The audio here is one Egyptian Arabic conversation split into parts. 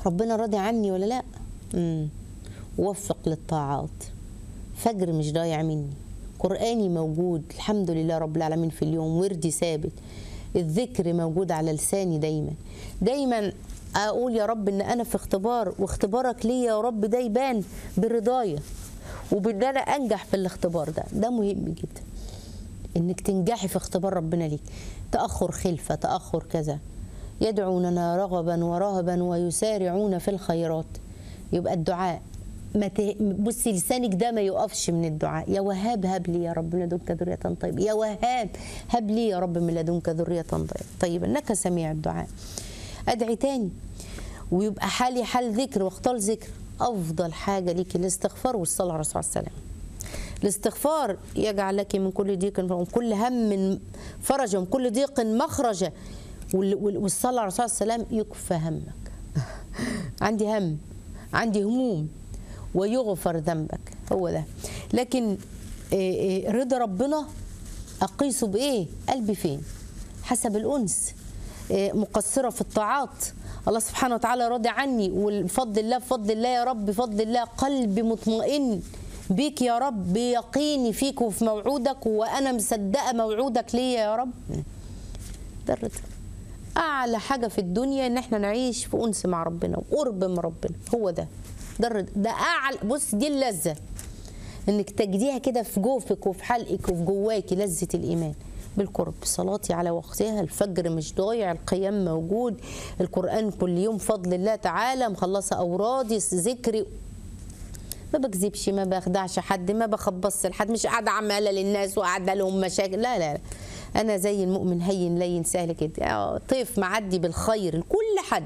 ربنا راضي عني ولا لا امم وفق للطاعات فجر مش ضايع مني قرآني موجود الحمد لله رب العالمين في اليوم وردي ثابت الذكر موجود على لساني دايما دايما اقول يا رب ان انا في اختبار واختبارك ليا يا رب ده يبان برضايا وبان انا انجح في الاختبار ده ده مهم جدا انك تنجحي في اختبار ربنا ليك تاخر خلفه تاخر كذا يدعوننا رغبا ورهبا ويسارعون في الخيرات يبقى الدعاء ما ت... بصي لسانك ده ما يقفش من الدعاء يا وهاب هب لي يا رب من لدنك ذرية طيبة يا وهاب هب لي يا رب من لدنك ذرية طيبة انك سميع الدعاء ادعي تاني ويبقى حالي حال ذكر واختار ذكر افضل حاجه ليكي الاستغفار والصلاه على الرسول صلى الله عليه وسلم الاستغفار يجعل لك من كل ضيق ومن كل هم فرجا ومن كل ضيق مخرجا والصلاه على الرسول صلى الله عليه وسلم يكفى همك عندي هم عندي هموم ويغفر ذنبك هو ده لكن رضا ربنا اقيسه بايه قلبي فين حسب الانس مقصره في الطاعات الله سبحانه وتعالى راضي عني والفضل الله بفضل الله يا رب بفضل الله قلبي مطمئن بيك يا رب بيقيني فيك وفي موعودك وانا مصدقه موعودك ليا يا رب ده الرضا اعلى حاجه في الدنيا ان احنا نعيش في انس مع ربنا وقرب من ربنا هو ده ده الرضا ده اعلى بص دي اللذه انك تجديها كده في جوفك وفي حلقك وفي جواكي لذه الايمان بالقرب صلاتي على وقتها الفجر مش ضايع القيام موجود القرآن كل يوم فضل الله تعالى مخلصة أورادي ذكري ما بكذبش ما بخدعش حد ما بخبصش لحد مش قاعدة عمالة للناس وقاعدة لهم مشاكل لا لا, لا. أنا زي المؤمن هين لين سهل كده طيف معدي بالخير لكل حد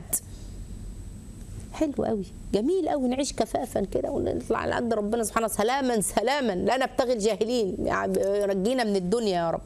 حلو قوي جميل قوي نعيش كفافا كده ونطلع على قد ربنا سبحانه سلاما سلاما لا نبتغي الجاهلين يعني رجينا من الدنيا يا رب